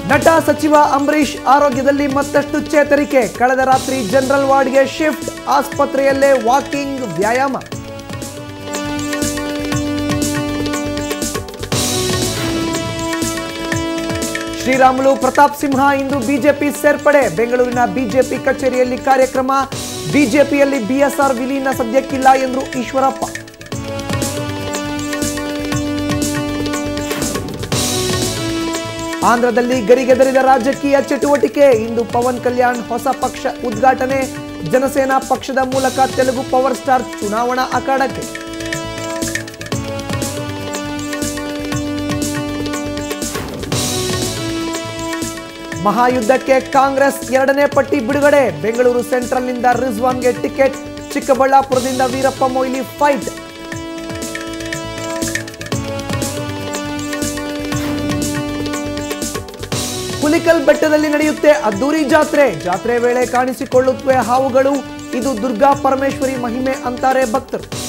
ನಟ ಸಚಿವ ಅಂಬರೀಷ್ ಆರೋಗ್ಯದಲ್ಲಿ ಮತ್ತಷ್ಟು ಚೇತರಿಕೆ ಕಳೆದ ರಾತ್ರಿ ಜನರಲ್ ವಾರ್ಡ್ಗೆ ಶಿಫ್ಟ್ ಆಸ್ಪತ್ರೆಯಲ್ಲೇ ವಾಕಿಂಗ್ ವ್ಯಾಯಾಮ ಶ್ರೀರಾಮುಲು ಪ್ರತಾಪ್ ಸಿಂಹ ಇಂದು ಬಿಜೆಪಿ ಸೇರ್ಪಡೆ ಬೆಂಗಳೂರಿನ ಬಿಜೆಪಿ ಕಚೇರಿಯಲ್ಲಿ ಕಾರ್ಯಕ್ರಮ ಬಿಜೆಪಿಯಲ್ಲಿ ಬಿಎಸ್ಆರ್ ವಿಲೀನ ಸದ್ಯಕ್ಕಿಲ್ಲ ಎಂದರು ಈಶ್ವರಪ್ಪ ಆಂಧ್ರದಲ್ಲಿ ಗರಿಗೆದರಿದ ರಾಜಕೀಯ ಚಟುವಟಿಕೆ ಇಂದು ಪವನ್ ಕಲ್ಯಾಣ್ ಹೊಸ ಪಕ್ಷ ಉದ್ಘಾಟನೆ ಜನಸೇನಾ ಪಕ್ಷದ ಮೂಲಕ ತೆಲುಗು ಪವರ್ ಸ್ಟಾರ್ ಚುನಾವಣಾ ಅಖಾಡಕ್ಕೆ ಮಹಾಯುದ್ಧಕ್ಕೆ ಕಾಂಗ್ರೆಸ್ ಎರಡನೇ ಪಟ್ಟಿ ಬಿಡುಗಡೆ ಬೆಂಗಳೂರು ಸೆಂಟ್ರಲ್ನಿಂದ ರಿಜ್ವಾನ್ಗೆ ಟಿಕೆಟ್ ಚಿಕ್ಕಬಳ್ಳಾಪುರದಿಂದ ವೀರಪ್ಪ ಮೊಯ್ಲಿ ಫೈಟ್ ಹುಲಿಕಲ್ ಬೆಟ್ಟದಲ್ಲಿ ನಡೆಯುತ್ತೆ ಅದ್ದೂರಿ ಜಾತ್ರೆ ಜಾತ್ರೆ ವೇಳೆ ಕಾಣಿಸಿಕೊಳ್ಳುತ್ತವೆ ಹಾವುಗಳು ಇದು ದುರ್ಗಾ ಪರಮೇಶ್ವರಿ ಮಹಿಮೆ ಅಂತಾರೆ ಭಕ್ತರು